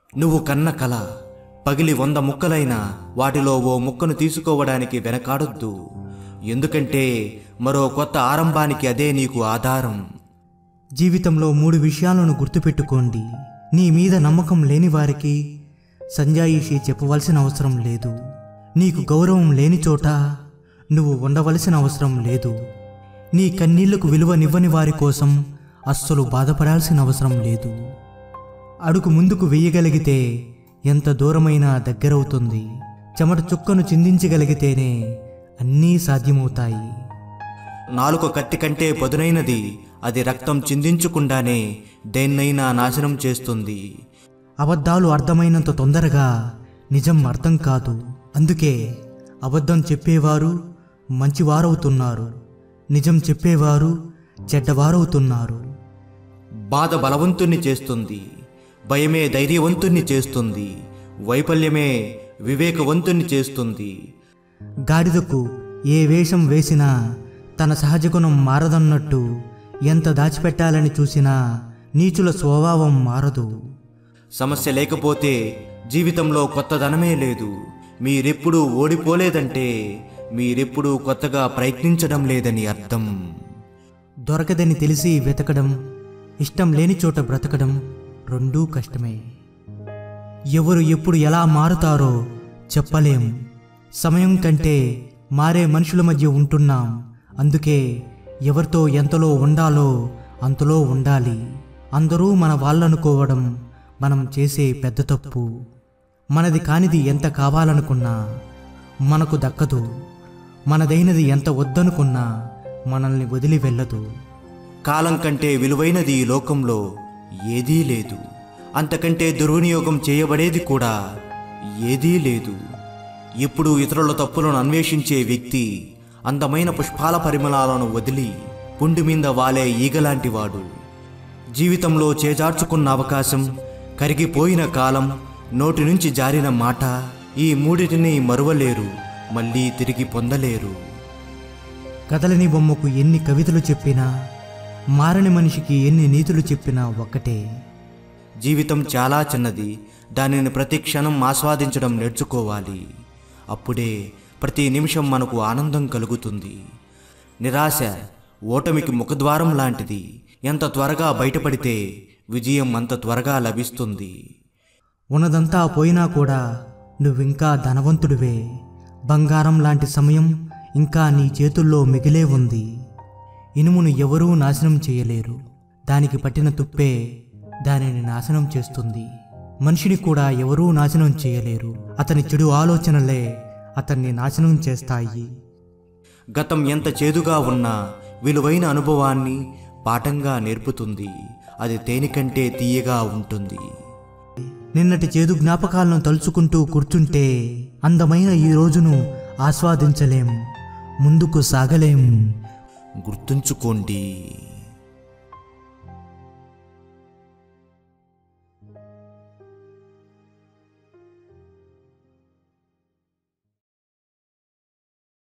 నువ్వు కన్న కల పగిలి వంద ముక్కలైనా వాటిలో ఓ ముక్కను తీసుకోవడానికి వెనకాడొద్దు ఎందుకంటే మరో కొత్త ఆరంభానికి అదే నీకు ఆధారం జీవితంలో మూడు విషయాలను గుర్తుపెట్టుకోండి నీ మీద నమ్మకం లేని వారికి సంజాయిషి చెప్పవలసిన అవసరం లేదు నీకు గౌరవం లేని చోట నువ్వు ఉండవలసిన అవసరం లేదు నీ కన్నీళ్లకు విలువనివ్వని వారి కోసం అస్సలు బాధపడాల్సిన అవసరం లేదు అడుగు ముందుకు వెయ్యగలిగితే ఎంత దూరమైనా దగ్గరవుతుంది చెమట చుక్కను చిందించగలిగితేనే అన్నీ సాధ్యమవుతాయి నాలుక కత్తి కంటే పదునైనది అది రక్తం చిందించకుండానే దేన్నైనా నాశనం చేస్తుంది అబద్ధాలు అర్థమైనంత తొందరగా నిజం అర్థం కాదు అందుకే అబద్ధం చెప్పేవారు మంచివారవుతున్నారు నిజం చెప్పేవారు చెడ్డవారవుతున్నారు బాధ బలవంతుణ్ణి చేస్తుంది భయమే ధైర్యవంతుణ్ణి చేస్తుంది వైఫల్యమే వివేకవంతుణ్ణి చేస్తుంది గాడిదకు ఏ వేషం వేసినా తన సహజ గుణం మారదన్నట్టు ఎంత దాచిపెట్టాలని చూసినా నీచుల స్వభావం మారదు సమస్య లేకపోతే జీవితంలో కొత్తదనమే లేదు మీరెప్పుడూ ఓడిపోలేదంటే మీరెప్పుడూ కొత్తగా ప్రయత్నించడం లేదని అర్థం దొరకదని తెలిసి వెతకడం ఇష్టం లేని చోట బ్రతకడం రెండూ కష్టమే ఎవరు ఎప్పుడు ఎలా మారుతారో చెప్పలేం సమయం కంటే మారే మనుషుల మధ్య ఉంటున్నాం అందుకే ఎవరితో ఎంతలో ఉండాలో అంతలో ఉండాలి అందరూ మన వాళ్ళనుకోవడం మనం చేసే పెద్ద తప్పు మనది కానిది ఎంత కావాలనుకున్నా మనకు దక్కదు మనదైనది ఎంత వద్దనుకున్నా మనల్ని వదిలి వెళ్ళదు కాలం కంటే విలువైనది ఈ లోకంలో ఏదీ లేదు అంతకంటే దుర్వినియోగం చేయబడేది కూడా ఏదీ లేదు ఎప్పుడు ఇతరుల తప్పులను అన్వేషించే వ్యక్తి అందమైన పుష్పాల పరిమళాలను వదిలి పుండి మీద వాలే ఈగలాంటివాడు జీవితంలో చేజార్చుకున్న అవకాశం కరిగిపోయిన కాలం నోటి నుంచి జారిన మాట ఈ మూడిటిని మరువలేరు మళ్ళీ తిరిగి పొందలేరు కదలని బొమ్మకు ఎన్ని కవితలు చెప్పినా మారని మనిషికి ఎన్ని నీతులు చెప్పినా ఒక్కటే జీవితం చాలా చిన్నది దానిని ప్రతి క్షణం ఆస్వాదించడం నేర్చుకోవాలి అప్పుడే ప్రతి నిమిషం మనకు ఆనందం కలుగుతుంది నిరాశ ఓటమికి ముఖద్వారం లాంటిది ఎంత త్వరగా బయటపడితే విజయం అంత త్వరగా లభిస్తుంది ఉన్నదంతా పోయినా కూడా నువ్వింకా ధనవంతుడివే బంగారం లాంటి సమయం ఇంకా నీ చేతుల్లో మిగిలే ఉంది ఇనుమును ఎవరూ నాశనం చేయలేరు దానికి పట్టిన తుప్పే దానిని నాశనం చేస్తుంది మనిషిని కూడా ఎవరూ నాశనం చేయలేరు అతని చెడు ఆలోచనలే అతన్ని నాశనం చేస్తాయి గతం ఎంత చేదుగా ఉన్నా విలువైన అనుభవాన్ని పాఠంగా నేర్పుతుంది అది తేనికంటే తీయగా ఉంటుంది నిన్నటి చేదు జ్ఞాపకాలను తలుచుకుంటూ కూర్చుంటే అందమైన ఈ రోజును ఆస్వాదించలేం ముందుకు సాగలేం గుర్తుంచుకోండి